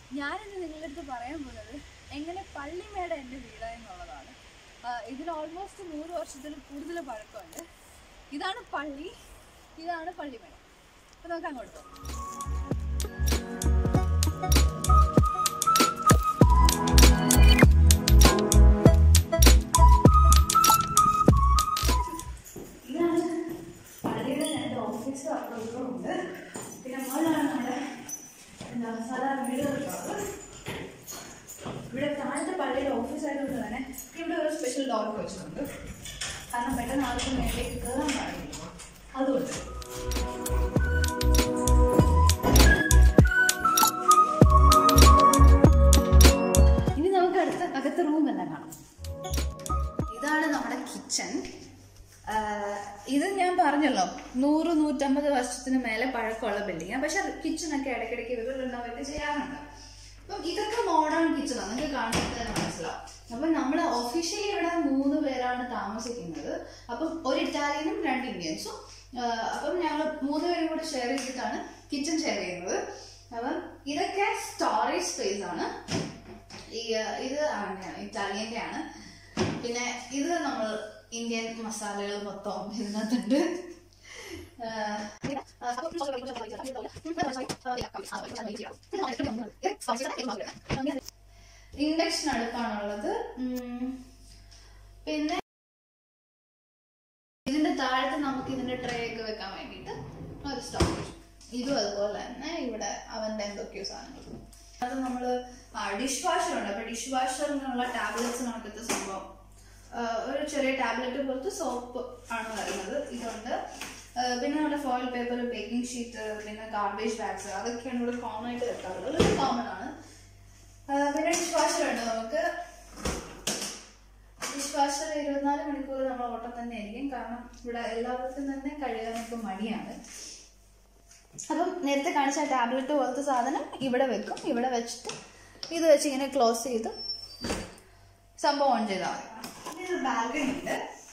ഞാനിന്ന് നിങ്ങളുടെ അടുത്ത് പറയാൻ പോകുന്നത് എങ്ങനെ പള്ളിമേട എൻ്റെ വീടായെന്നുള്ളതാണ് ഇതിന് ഓൾമോസ്റ്റ് നൂറ് വർഷത്തിൽ കൂടുതൽ പഴക്കമുണ്ട് ഇതാണ് പള്ളി ഇതാണ് പള്ളിമേട അപ്പോൾ നമുക്ക് അങ്ങോട്ട് പോകാം ഇതാണ് പള്ളിയുടെ രണ്ട് ഓഫീസ് ഉണ്ട് പിന്നെ മുകളിലാണ് നമ്മുടെ എന്താ സാധാരണ വീടുകളുള്ളത് ഇവിടെ താഴത്തെ പള്ളിയുടെ ഓഫീസ് ആയതുകൊണ്ട് തന്നെ ഇവിടെ ഒരു സ്പെഷ്യൽ ഡോർ വെച്ചിട്ടുണ്ട് കാരണം പെട്ടെന്ന് ആർക്കും മേലേക്ക് കയറാൻ പാടില്ല അതുകൊണ്ട് ഇനി നമുക്ക് അടുത്ത അകത്തെ റൂം എല്ലാം കാണാം ഇതാണ് നമ്മുടെ കിച്ചൺ ഇത് ഞാൻ പറഞ്ഞല്ലോ നൂറ് നൂറ്റമ്പത് വർഷത്തിന് മേലെ പഴക്കമുള്ള ബിൽഡിംഗ് പക്ഷെ കിച്ചണൊക്കെ ഇടയ്ക്കിടയ്ക്ക് ഇവർ റിനോവേറ്റ് ചെയ്യാറുണ്ട് അപ്പം ഇതൊക്കെ മോഡേൺ കിച്ചണാണ് നിങ്ങൾക്ക് കാണുമ്പോൾ തന്നെ മനസ്സിലാവും അപ്പം നമ്മൾ ഒഫീഷ്യലി ഇവിടെ മൂന്ന് പേരാണ് താമസിക്കുന്നത് അപ്പം ഒരു ഇറ്റാലിയനും രണ്ട് ഇന്ത്യൻസും അപ്പം ഞങ്ങൾ മൂന്ന് പേരും കൂടെ ഷെയർ ചെയ്തിട്ടാണ് കിച്ചൺ ഷെയർ ചെയ്യുന്നത് അപ്പം ഇതൊക്കെ സ്റ്റോറേജ് സ്പേസ് ആണ് ഈ ആ, ഇത് അങ്ങനെയാണ് ഇറ്റാലിയൻ്റെ ആണ് പിന്നെ ഇത് നമ്മൾ ഇന്ത്യൻ മസാലകൾ മൊത്തം ഇതിനകത്തുണ്ട് ഇൻഡക്ഷൻ അടുപ്പാണുള്ളത് ഉം. പിന്നെ ഇതിന്റെ താഴത്ത് നമുക്ക് ഇതിന്റെ ട്രേ ഒക്കെ വെക്കാൻ വേണ്ടിയിട്ട് ഒരു സ്റ്റോറേജ് ഇതും അതുപോലെ തന്നെ ഇവിടെ അവന്റെ എന്തൊക്കെയോ സാധനങ്ങൾ അത് നമ്മള് ഡിഷ് വാഷർ ഉണ്ട് അപ്പൊ ഡിഷ് വാഷറിനുള്ള ടാബ്ലറ്റ്സ് കണക്കത്തെ സംഭവം ആ, ഒരു ചെറിയ ടാബ്ലറ്റ് പോലത്തെ സോപ്പ് ആണ് വരുന്നത് ഇതുണ്ട് ആ, പിന്നെ നമ്മുടെ ഫോയിൽ പേപ്പർ ബേക്കിംഗ് ഷീറ്റ് പിന്നെ ഗാർബേജ് ബാഗ്സ് അതൊക്കെയാണ് ഇവിടെ കോമൺ ആയിട്ട് വെക്കാറുള്ളത് ഇത് കോമൺ ആണ് ആ, പിന്നെ ഡിഷ് വാഷർ ഉണ്ട് നമുക്ക് ഡിഷ് വാഷർ ഇരുപത്തിനാല് മണിക്കൂർ നമ്മൾ ഓട്ടം തന്നെ ആയിരിക്കും കാരണം ഇവിടെ എല്ലാവർക്കും തന്നെ കഴുകാനൊക്കെ മടിയാണ് അപ്പം നേരത്തെ കാണിച്ച ടാബ്ലറ്റ് പോലത്തെ സാധനം ഇവിടെ വെക്കും ഇവിടെ വെച്ചിട്ട് ഇത് വെച്ച് ഇങ്ങനെ ക്ലോസ് ചെയ്ത് സംഭവം ഓൺ ചെയ്താൽ മതി ഇത് ബാൽക്കണി ഉണ്ട്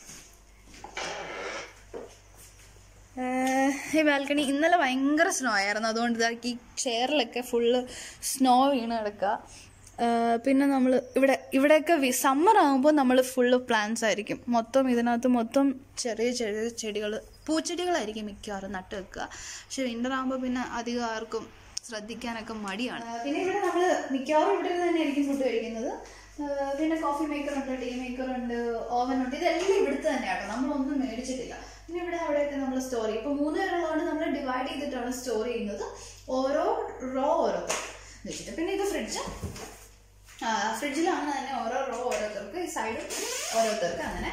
ഏഹ് ഈ ബാൽക്കണി ഇന്നലെ ഭയങ്കര സ്നോ ആയിരുന്നു അതുകൊണ്ട് ഇതാ ഈ ചെയറിലൊക്കെ ഫുള്ള് സ്നോ വീണ് കിടക്കുക ഏഹ് പിന്നെ നമ്മൾ ഇവിടെ ഇവിടെയൊക്കെ സമ്മർ ആകുമ്പോൾ നമ്മൾ ഫുള്ള് പ്ലാന്റ്സ് ആയിരിക്കും മൊത്തം ഇതിനകത്ത് മൊത്തം ചെറിയ ചെറിയ ചെടികൾ പൂച്ചെടികളായിരിക്കും മിക്കവാറും നട്ട് വെക്കുക പക്ഷെ വിൻ്റർ ആകുമ്പോൾ പിന്നെ അധികം ആർക്കും ശ്രദ്ധിക്കാനൊക്കെ മടിയാണ് പിന്നെ ഇവിടെ നമ്മൾ മിക്കവാറും ഇവിടെ തന്നെ ആയിരിക്കും ഫുഡ് കഴിക്കുന്നത് ഏഹ് പിന്നെ കോഫി മേക്കർ ഉണ്ട് ടീ മേക്കർ ഉണ്ട് ഓവൻ ഉണ്ട് ഇതെല്ലാം ഇവിടുത്തെ തന്നെയാണ് നമ്മളൊന്നും മേടിച്ചിട്ടില്ല പിന്നെ ഇവിടെ അവിടെയൊക്കെ നമ്മൾ സ്റ്റോർ ചെയ്യും ഇപ്പോൾ മൂന്ന് പേരുള്ളതുകൊണ്ട് നമ്മൾ ഡിവൈഡ് ചെയ്തിട്ടാണ് സ്റ്റോർ ചെയ്യുന്നത് ഓരോ റോ ഓരോ വെച്ചിട്ട് പിന്നെ ഇത് ഫ്രിഡ്ജ് ഫ്രിഡ്ജിലാണ് തന്നെ ഓരോ റോ ഓരോരുത്തർക്ക് ഈ സൈഡ് ഓരോരുത്തർക്ക് അങ്ങനെ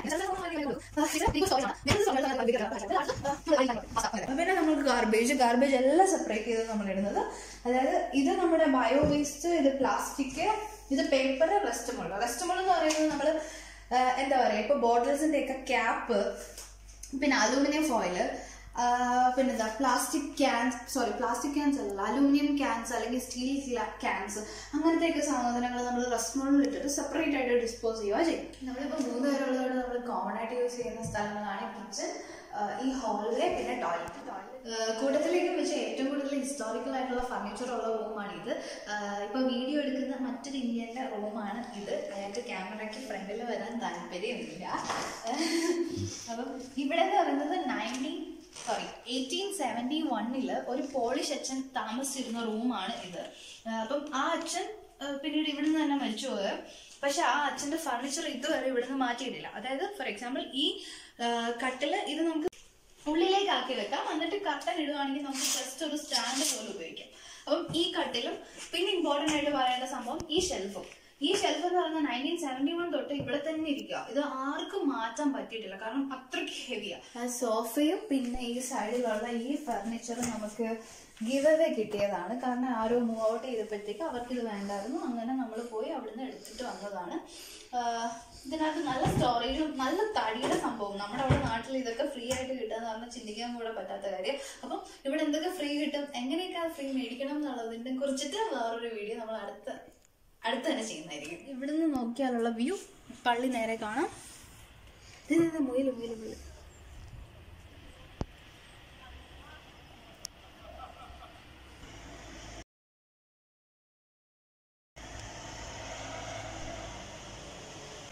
പിന്നെ നമുക്ക് ഗാർബേജ് ഗാർബേജ് എല്ലാം സെപ്പറേറ്റ് ചെയ്ത് നമ്മൾ ഇടുന്നത് അതായത് ഇത് നമ്മുടെ ബയോ വേസ്റ്റ് ഇത് പ്ലാസ്റ്റിക് ഇത് പേപ്പർ റെസ്റ്റമോൾ റെസ്റ്റമോൾ എന്ന് പറയുന്നത് നമ്മൾ എന്താ പറയുക ഇപ്പൊ ബോട്ടിൽസിന്റെ ഒക്കെ ക്യാപ്പ് പിന്നെ അലൂമിനിയം ഫോയില് പിന്നെന്താ plastic cans sorry plastic cans അല്ല അലൂമിനിയം ക്യാൻസ് അല്ലെങ്കിൽ സ്റ്റീൽ ക്യാൻസ് അങ്ങനത്തെയൊക്കെ സാധനങ്ങൾ നമ്മൾ റെസ്റ്റോറൻറ്റിൽ ഇട്ടിട്ട് സെപ്പറേറ്റ് ആയിട്ട് ഡിസ്പോസ് ചെയ്യുക ചെയ്യും നമ്മളിപ്പോൾ മൂന്ന് പേരുള്ളതുകൊണ്ട് നമ്മൾ കോമൺ ആയിട്ട് യൂസ് ചെയ്യുന്ന സ്ഥലങ്ങളാണ് കിച്ചൺ ഈ ഹാളിലെ പിന്നെ ടോയ്ലറ്റ് കൂട്ടത്തിലേക്ക് വെച്ച് ഏറ്റവും കൂടുതൽ ഹിസ്റ്റോറിക്കൽ ആയിട്ടുള്ള ഫർണിച്ചർ ഉള്ള റൂമാണ് ഇത് ഇപ്പൊ വീഡിയോ എടുക്കുന്ന മറ്റൊരു ഇന്ത്യൻ്റെ റൂമാണ് ഇത് അയാൾക്ക് ക്യാമറയ്ക്ക് ഫ്രണ്ടിൽ വരാൻ താല്പര്യമില്ല അപ്പം ഇവിടെ എന്ന് പറയുന്നത് നയൻറ്റീൻ സോറി എയ്റ്റീൻ സെവൻറ്റി വണ്ണില് ഒരു പോളിഷ് അച്ഛൻ താമസിച്ചിരുന്ന റൂമാണ് ഇത് ആ, അപ്പം ആ അച്ഛൻ ആ, പിന്നീട് ഇവിടുന്ന് തന്നെ മരിച്ചു പോയത് പക്ഷെ ആ അച്ഛന്റെ ഫർണിച്ചർ ഇതുവരെ ഇവിടുന്ന് മാറ്റിയിട്ടില്ല അതായത് ഫോർ എക്സാമ്പിൾ ഈ ആ, കട്ടില് ഇത് നമുക്ക് ഉള്ളിലേക്ക് ആക്കി വെക്കാം എന്നിട്ട് കട്ടൻ ഇടുവാണെങ്കിൽ നമുക്ക് ജസ്റ്റ് ഒരു സ്റ്റാൻഡ് പോലെ ഉപയോഗിക്കാം അപ്പം ഈ കട്ടിലും പിന്നെ ഇമ്പോർട്ടന്റ് ആയിട്ട് പറയേണ്ട സംഭവം ഈ ഷെൽഫും ഈ ഷെൽഫ് എന്ന് പറയുന്നത് നയൻറ്റീൻ സെവൻറ്റി വൺ തൊട്ട് ഇവിടെ തന്നെ ഇരിക്കുക ഇത് ആർക്കും മാറ്റാൻ പറ്റിയിട്ടില്ല കാരണം അത്രയ്ക്ക് ഹെവിയാ സോഫയും പിന്നെ ഈ സൈഡിലുള്ള ഈ ഫർണിച്ചർ നമുക്ക് ഗിവ് അവേ കിട്ടിയതാണ് കാരണം ആരോ മൂവ് ഔട്ട് ചെയ്തപ്പോഴത്തേക്ക് അവർക്ക് ഇത് വേണ്ടായിരുന്നു അങ്ങനെ നമ്മൾ പോയി അവിടുന്ന് എടുത്തിട്ട് വന്നതാണ് ആഹ് ഇതിനകത്ത് നല്ല സ്റ്റോറേജും നല്ല തടിയുടെ സംഭവം നമ്മുടെ അവിടെ നാട്ടിൽ ഇതൊക്കെ ഫ്രീ ആയിട്ട് കിട്ടുക എന്ന് പറഞ്ഞാൽ ചിന്തിക്കാൻ കൂടെ പറ്റാത്ത കാര്യം അപ്പം ഇവിടെ എന്തൊക്കെ ഫ്രീ കിട്ടും എങ്ങനെയൊക്കെ ആ ഫ്രീ മേടിക്കണം എന്നുള്ളതിനെ കുറിച്ചിട്ട് വേറൊരു വീഡിയോ നമ്മൾ അടുത്ത അടുത്ത് തന്നെ ചെയ്യുന്നതായിരിക്കും ഇവിടുന്ന് നോക്കിയാലുള്ള വ്യൂ പള്ളി നേരെ കാണാം ഇത് മുയൽ മുയൽ മുയൽ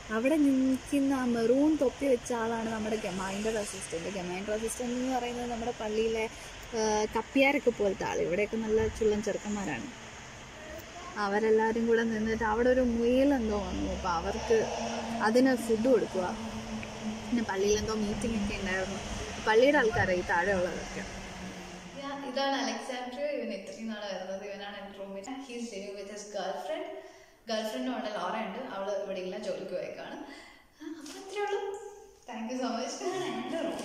അവിടെ നിൽക്കുന്ന ആ മെറൂൺ തൊപ്പി വെച്ച ആളാണ് നമ്മുടെ ഗമാൻഡർ അസിസ്റ്റന്റ് ഗമാൻഡർ അസിസ്റ്റന്റ് എന്ന് പറയുന്നത് നമ്മുടെ പള്ളിയിലെ ആ, കപ്പിയാരൊക്കെ പോലത്തെ ആൾ ഇവിടെയൊക്കെ നല്ല ചുള്ളൻ ചെറുക്കന്മാരാണ് അവരെല്ലാവരും കൂടെ നിന്നിട്ട് അവിടെ ഒരു മുയലെന്തോ വന്നു അപ്പോൾ അവർക്ക് അതിന് ഫുഡ് കൊടുക്കുക പിന്നെ പള്ളിയിൽ എന്തോ മീറ്റിംഗ് ഒക്കെ ഉണ്ടായിരുന്നു പള്ളിയുടെ ആൾക്കാരായി താഴെ ഉള്ളതൊക്കെ Yeah, ഇതാണ് അലക്സാൻഡ്രിയ ഇവൻ ഇത്രയും നാളെ വരുന്നത് ഇവനാണ് എൻ്റെ roommate he's living with his girlfriend girl ഫ്രണ്ടും ഉണ്ട് ലോറ ഉണ്ട് അവള് ഇവിടെ ഇല്ല ജോലിക്ക് പോയേക്കാണ് ആ, അപ്പൊ അത്രേ ഉള്ളൂ താങ്ക് യു സോ മച്ച് ഇതാണ് എൻ്റെ റൂം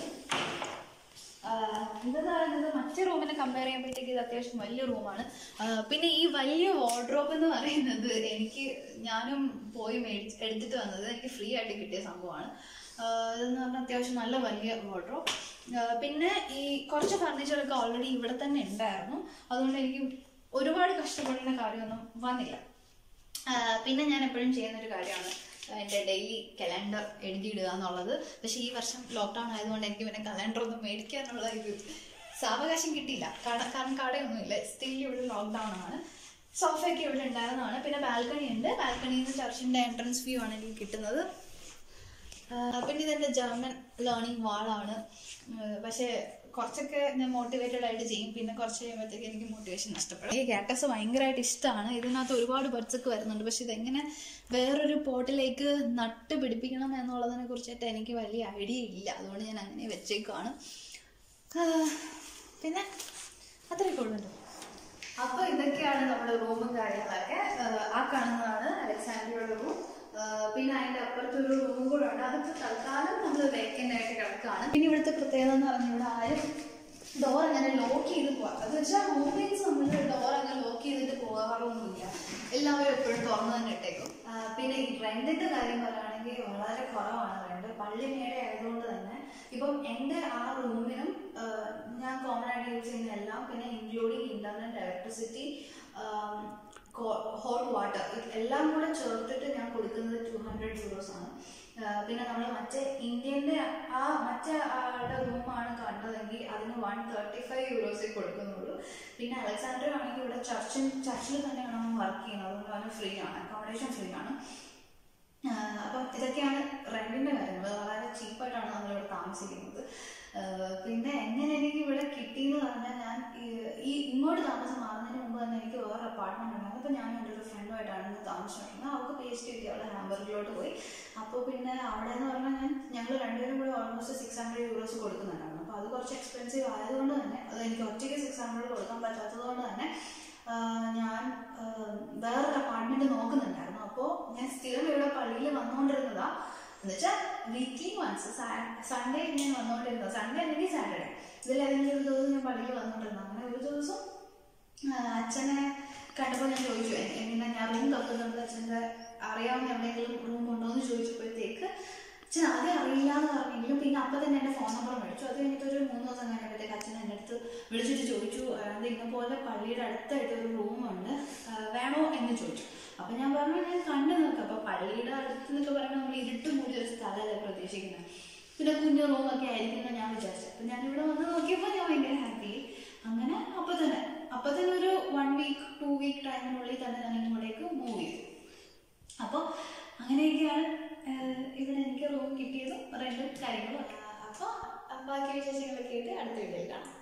ഇതെന്ന് പറയുന്നത് മറ്റേ റൂമിനെ കമ്പയർ ചെയ്യുമ്പോഴത്തേക്ക് ഇത് അത്യാവശ്യം വലിയ റൂമാണ് പിന്നെ ഈ വലിയ വാർഡ്രോബ് എന്ന് പറയുന്നത് എനിക്ക് ഞാനും പോയി മേടിച്ച് എടുത്തിട്ട് വന്നത് എനിക്ക് ഫ്രീ ആയിട്ട് കിട്ടിയ സംഭവമാണ് ആഹ് ഇതെന്ന് പറഞ്ഞാൽ അത്യാവശ്യം നല്ല വലിയ വാർഡ്രോബ് പിന്നെ ഈ കുറച്ച് ഫർണിച്ചറൊക്കെ ഓൾറെഡി ഇവിടെ തന്നെ ഉണ്ടായിരുന്നു അതുകൊണ്ട് എനിക്ക് ഒരുപാട് കഷ്ടപ്പെടേണ്ട കാര്യമൊന്നും വന്നില്ല ആഹ് പിന്നെ ഞാൻ എപ്പോഴും ചെയ്യുന്ന ഒരു കാര്യമാണ് എൻ്റെ ഡെയിലി കലണ്ടർ എഴുതിയിടുക എന്നുള്ളത് പക്ഷേ ഈ വർഷം ലോക്ക്ഡൗൺ ആയതുകൊണ്ട് എനിക്ക് പിന്നെ കലണ്ടർ ഒന്നും മേടിക്കാനുള്ള ഇത് സാവകാശം കിട്ടിയില്ല കട കാരണം കടയൊന്നുമില്ല സ്റ്റിൽ ഇവിടെ ലോക്ക്ഡൗൺ ആണ് സോഫയൊക്കെ ഇവിടെ ഉണ്ടായിരുന്നതാണ് പിന്നെ ബാൽക്കണി ഉണ്ട് ബാൽക്കണിയിൽ നിന്ന് ചർച്ചിൻ്റെ എൻട്രൻസ് വ്യൂ ആണ് എനിക്ക് കിട്ടുന്നത് ആഹ് പിന്നെ ഇതെൻ്റെ ജർമ്മൻ ലേണിംഗ് വാളാണ് പക്ഷേ കുറച്ചൊക്കെ ഞാൻ മോട്ടിവേറ്റഡ് ആയിട്ട് ചെയ്യും പിന്നെ കുറച്ച് കഴിയുമ്പോഴത്തേക്ക് എനിക്ക് മോട്ടിവേഷൻ നഷ്ടപ്പെടും ഈ കാക്ടസ് ഭയങ്കരമായിട്ട് ഇഷ്ടമാണ് ഇതിനകത്ത് ഒരുപാട് ബഡ്സ് ഒക്കെ വരുന്നുണ്ട് പക്ഷെ ഇതെങ്ങനെ വേറൊരു പോട്ടിലേക്ക് നട്ട് പിടിപ്പിക്കണം എന്നുള്ളതിനെ കുറിച്ചിട്ട് എനിക്ക് വലിയ ഐഡിയ ഇല്ല അതുകൊണ്ട് ഞാൻ അങ്ങനെ വെച്ചേക്കാണ് ആഹ് പിന്നെ അത്രയൊക്കെ ഉള്ളൂ അപ്പൊ ഇതൊക്കെയാണ് നമ്മുടെ റൂമും കാര്യങ്ങളൊക്കെ ആഹ് ആ കാണുന്നതാണ് അലക്സാൻഡ്രിയുടെ റൂം പിന്നെ അതിന്റെ അപ്പുറത്ത് ഒരു റൂം കൂടെ ഉണ്ട് അതൊക്കെ തൽക്കാലം നമ്മൾ വേക്കൻ്റ് ആയിട്ട് കിടക്കുകയാണ് പിന്നെ ഇവിടുത്തെ പ്രത്യേകത എന്ന് പറഞ്ഞാൽ ഇവിടെ ആരും ഡോർ അങ്ങനെ ലോക്ക് ചെയ്ത് പോകാം അത് വെച്ചാൽ ഹോംമേഡ്സ് നമ്മൾ ഡോർ അങ്ങനെ ലോക്ക് ചെയ്തിട്ട് പോകാറൊന്നുമില്ല എല്ലാവരും എപ്പോഴും തുറന്നു തന്നെ ഇട്ടേക്കും ആഹ് പിന്നെ ഈ റെന്റിന്റെ കാര്യം പറയുകയാണെങ്കിൽ വളരെ കുറവാണ് റെന്റ് പള്ളി മേടെ ആയതുകൊണ്ട് തന്നെ ഇപ്പം എൻ്റെ ആ റൂമിനും ആഹ് ഞാൻ കോമൺ ആയിട്ട് യൂസ് ചെയ്യുന്ന എല്ലാം പിന്നെ including internet electricity hot water എല്ലാം കൂടെ ചേർത്തിട്ട് ഞാൻ കൊടുക്കുന്നത് ടു ഹൺഡ്രഡ് യൂറോസ് ആണ് ആഹ് പിന്നെ നമ്മൾ മറ്റേ ഇന്ത്യൻ്റെ ആ മറ്റേ ആളുടെ റൂമാണ് കണ്ടതെങ്കിൽ അതിന് വൺ തേർട്ടി ഫൈവ് യൂറോസേ കൊടുക്കുന്നുള്ളൂ പിന്നെ അലക്സാണ്ടർ ആണെങ്കിൽ ഇവിടെ ചർച്ചിൽ ചർച്ചിൽ തന്നെയാണ് അവൻ വർക്ക് ചെയ്യുന്നത് അതുകൊണ്ട് അവന് ഫ്രീ ആണ് അക്കോമഡേഷൻ ഫ്രീ ആണ് ആഹ് അപ്പം ഇതൊക്കെയാണ് റെന്റിന്റെ കാര്യങ്ങൾ വളരെ ചീപ്പായിട്ടാണ് നമ്മളിവിടെ താമസിക്കുന്നത് ആഹ് പിന്നെ എങ്ങനെ എനിക്ക് ഇവിടെ കിട്ടിയെന്ന് പറഞ്ഞാൽ ഞാൻ ഈ- ഈ ഇങ്ങോട്ട് താമസം മാറുന്നതിന് മുമ്പ് തന്നെ എനിക്ക് വേറെ അപ്പാർട്ട്മെന്റ് ഉണ്ടായിരുന്നു അപ്പോൾ ഞാൻ എൻ്റെ ഒരു ഫ്രണ്ടുമായിട്ടാണ് ഇന്ന് താമസിച്ചിരുന്നത് അവൾക്ക് പി എച്ച് ഡി കിട്ടി അവളെ ഹാംബർഗിലോട്ട് പോയി അപ്പോൾ പിന്നെ അവിടെ എന്ന് പറഞ്ഞാൽ ഞാൻ ഞങ്ങൾ രണ്ടുപേരും കൂടെ ഓൾമോസ്റ്റ് സിക്സ് ഹൺഡ്രഡ് യൂറോസ് കൊടുക്കുന്നുണ്ടായിരുന്നു അപ്പോൾ അത് കുറച്ച് എക്സ്പെൻസീവ് ആയതുകൊണ്ട് തന്നെ അത് എനിക്ക് ഒറ്റയ്ക്ക് സിക്സ് ഹൺഡ്രഡ് കൊടുക്കാൻ പറ്റാത്തത് കൊണ്ട് തന്നെ ആഹ് ഞാൻ ആഹ് വേറൊരു അപ്പാർട്ട്മെന്റ് നോക്കുന്നുണ്ടായിരുന്നു അപ്പോൾ ഞാൻ സ്ഥിരം ഇവിടെ പള്ളിയിൽ വന്നുകൊണ്ടിരുന്നതാ എന്നുവെച്ചാൽ വീക്ക്ലി വൺസ് സൺഡേ ഞാൻ വന്നുകൊണ്ടിരുന്നത് സൺഡേ അല്ലെങ്കിൽ സാറ്റർഡേ ഇതിലേതെങ്കിലും ഒരു ദിവസം ഞാൻ പള്ളിയിൽ വന്നുകൊണ്ടിരുന്നു അങ്ങനെ ഒരു ദിവസം ആഹ് അച്ഛനെ കണ്ടപ്പോൾ ഞാൻ ചോദിച്ചു "എ- എങ്ങനെ ഞാൻ റൂം തപ്പുന്നുണ്ട് അച്ഛൻ്റെ അറിയാവുന്ന എവിടെയെങ്കിലും റൂം ഉണ്ടോ എന്ന് ചോദിച്ചപ്പോഴത്തേക്ക് അച്ഛൻ ആദ്യം അറിയില്ല എന്ന് പറഞ്ഞെങ്കിലും പിന്നെ അപ്പം തന്നെ എൻ്റെ ഫോൺ നമ്പർ മേടിച്ചു അത് കഴിഞ്ഞിട്ട് ഒരു മൂന്ന് ദിവസം കഴിഞ്ഞപ്പോഴത്തേക്ക് അച്ഛൻ എൻ്റെ അടുത്ത് വിളിച്ചിട്ട് ചോദിച്ചു അത് ഇന്ന പോലെ പള്ളിയുടെ അടുത്തായിട്ട് ഒരു റൂമുണ്ട് വേണോ എന്ന് ചോദിച്ചു അപ്പം ഞാൻ പറഞ്ഞു ഞാൻ കണ്ടു നോക്കാം അപ്പോൾ പള്ളിയുടെ അടുത്ത് എന്നൊക്കെ പറയുമ്പോൾ നമ്മൾ ഇരുട്ട് മൂടിയ ഒരു സ്ഥലമല്ലേ പ്രതീക്ഷിക്കുന്നത് പിന്നെ കുഞ്ഞു റൂമൊക്കെ ആയിരിക്കും എന്ന് ഞാൻ വിചാരിച്ചു അപ്പം ഞാൻ ഇവിടെ വന്ന് നോക്കിയപ്പോൾ ഞാൻ ഭയങ്കര ഹാപ്പി അങ്ങനെ അപ്പം തന്നെ അപ്പം തന്നെ ഒരു വൺ വീക്ക് ടു വീക്ക് ടൈമിനുള്ളിൽ തന്നെ ഞാൻ ഇങ്ങോട്ടേക്ക് മൂവ് ചെയ്തു അപ്പോൾ അങ്ങനെയൊക്കെയാണ് ആഹ് ഇവിടെ എനിക്ക് റൂം കിട്ടിയതും റെന്റും കാര്യങ്ങളും അപ്പോൾ ബാക്കി വിശേഷങ്ങളൊക്കെ ആയിട്ട് അടുത്ത വീഡിയോയിൽ കാണാം